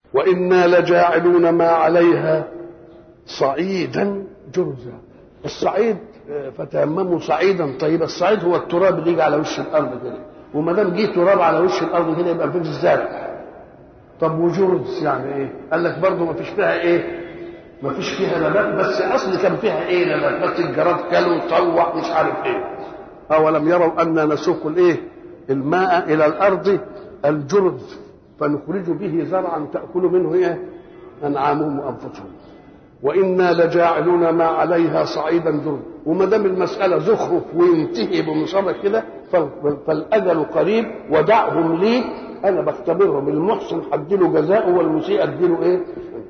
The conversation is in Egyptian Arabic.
وإنا لجاعلون ما عليها صعيدا جرزا الصعيد فتيمموا صعيدا طيبا الصعيد هو التراب اللي يجي على وش الارض كده وما دام جه تراب على وش الارض كده يبقى مفيش زرع طب وجرز يعني ايه؟ قال لك برضه ما فيش فيها ايه؟ ما فيش فيها نبات بس اصل كان فيها ايه نبات بس الجراد كلوا طوح مش عارف ايه اولم يروا انا نسوق الايه؟ الماء الى الارض الجرز فنخرج به زرعا تاكل منه ايه؟ انعامهم وانفسهم وانا لجاعلون ما عليها صعيدا جرزا وما دام المساله زخرف وينتهي بمصابه كده فالاجل قريب ودعهم لي انا بختبرهم المحسن هديله جزاءه والمسيء اديله ايه؟